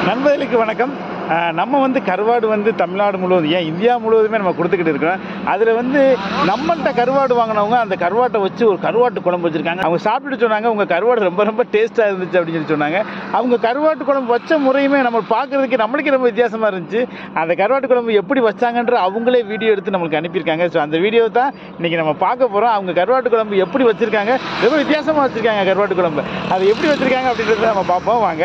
நண்பர்களுக்கு வணக்கம் அஹ், நம்ம வந்து கருவாடு வந்து தமிழ்நாடு முழுவதும் ஏன் இந்தியா முழுவதுமே நம்ம கொடுத்துக்கிட்டு இருக்கிறோம் அதில் வந்து நம்மள்ட்ட கருவாடு வாங்கினவங்க அந்த கருவாட்டை வச்சு ஒரு கருவாட்டு குழம்பு வச்சுருக்காங்க அவங்க சாப்பிட்டுட்டு சொன்னாங்க உங்கள் கருவாடு ரொம்ப ரொம்ப டேஸ்ட்டாக இருந்துச்சு அப்படின்னு சொல்லி சொன்னாங்க அவங்க கருவாட்டு குழம்பு வச்ச முறையுமே நம்ம பார்க்குறதுக்கு நம்மளுக்கு ரொம்ப வித்தியாசமாக இருந்துச்சு அந்த கருவாட்டு குழம்பு எப்படி வச்சாங்கன்ற அவங்களே வீடியோ எடுத்து நம்மளுக்கு அனுப்பியிருக்காங்க ஸோ அந்த வீடியோ தான் இன்றைக்கி நம்ம பார்க்க போகிறோம் அவங்க கருவாட்டு குழம்பு எப்படி வச்சுருக்காங்க ரொம்ப வித்தியாசமாக வச்சுருக்காங்க கருவாட்டு குழம்பு அது எப்படி வச்சுருக்காங்க அப்படின்றத நம்ம பார்ப்போம் வாங்க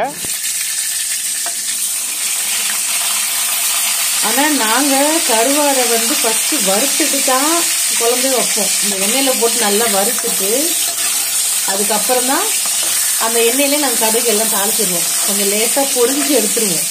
ஆனால் நாங்கள் கருவாடை வந்து ஃபஸ்ட்டு வறுத்துட்டு தான் குழம்பே வைப்போம் இந்த எண்ணெயில் போட்டு நல்லா வறுத்துட்டு அதுக்கப்புறம் தான் அந்த எண்ணெயிலே நாங்கள் கடுகு எல்லாம் தாளிச்சிடுவோம் கொஞ்சம் லேசாக பொரிஞ்சு எடுத்துருவோம்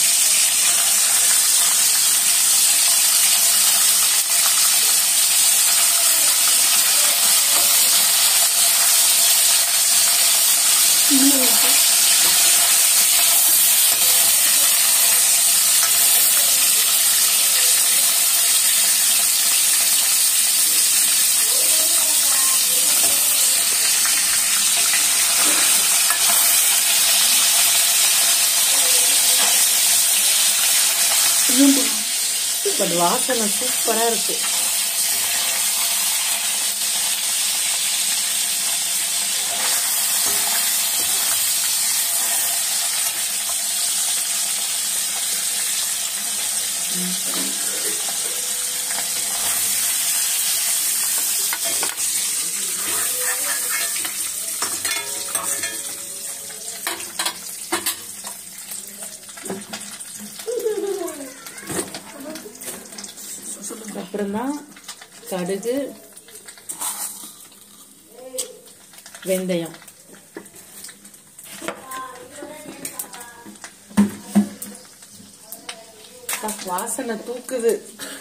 பட் வாசனை சூப்பராக இருக்கு அப்புறம் தான் கடுகு வெந்தயம் அப்பா, வாசனை தூக்குது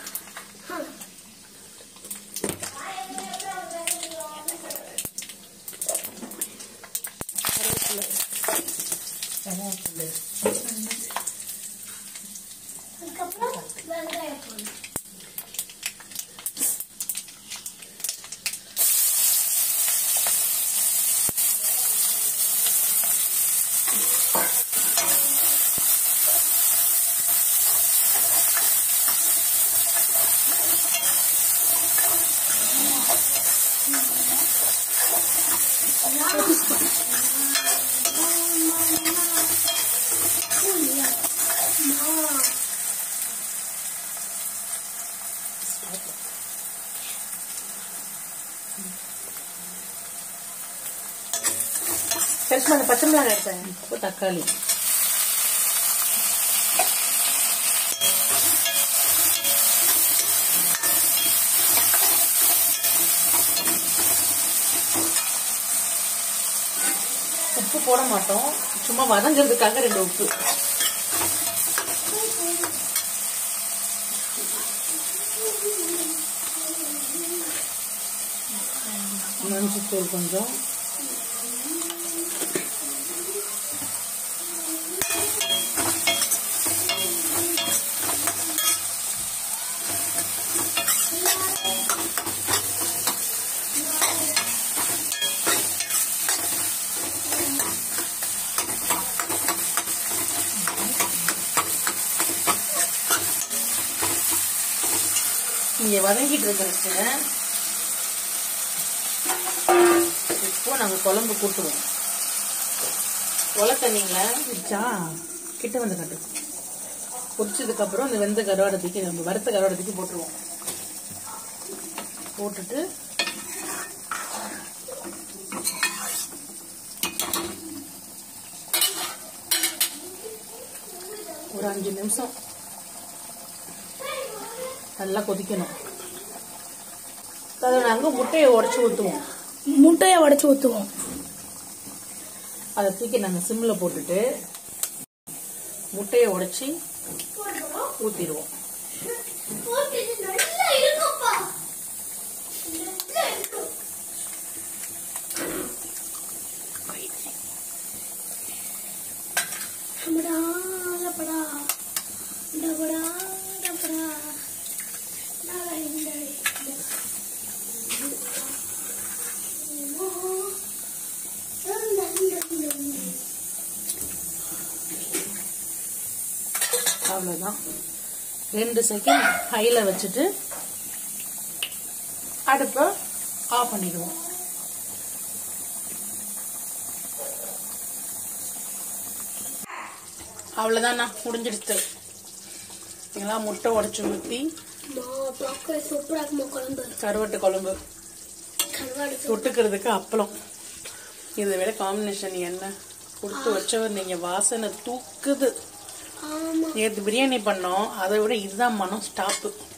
சரிசுமா அந்த பச்சை மிளகாய் எடுத்தேன் இப்போ தக்காளி உப்பு போட மாட்டோம் சும்மா வதங்கிறதுக்காக ரெண்டு உப்பு மஞ்சத்தூள் கொஞ்சம் இங்க வதங்கிட்டு இருக்கிறதுக்கு இப்போ நாங்க குழம்பு கூட்டுவோம் ஒலை தண்ணிங்கள வச்சா கிட்ட வந்து கட்டு பொரிச்சதுக்கு அப்புறம் இந்த வெந்த கருவாடை தூக்கி நம்ம வறுத்த கருவாடை தூக்கி போட்டுருவோம் போட்டுட்டு ஒரு அஞ்சு நிமிஷம் நல்லா கொதிக்கணும் அதை நாங்கள் முட்டையை உடச்சி ஊற்றுவோம் முட்டையை உடச்சி ஊற்றுவோம் அதை தூக்கி நாங்கள் சிம்மில் போட்டுட்டு முட்டையை உடைச்சி ஊற்றிடுவோம் டபடா, டபடா, டபடா, டபடா, டடை, டடை, டடை. அவ்வளோதான் ரெண்டு செகண்ட் ஹையில் வச்சுட்டு அடுப்பை ஆஃப் பண்ணிடுவோம் அவ்வளோதாண்ணா முடிஞ்சிடுச்சு எல்லாம் முட்டை உடச்சி ஊற்றி பார்க்க சூப்பராக இருக்குமா குழம்பு கருவாட்டு குழம்பு கருவாடு தொட்டுக்கிறதுக்கு அப்பளம் இதை விட காம்பினேஷன் என்ன கொடுத்து வச்சவர் நீங்க வாசனை தூக்குது ஆமா நேற்று பிரியாணி பண்ணோம் அதை விட இதுதான் மனம் ஸ்டாப்பு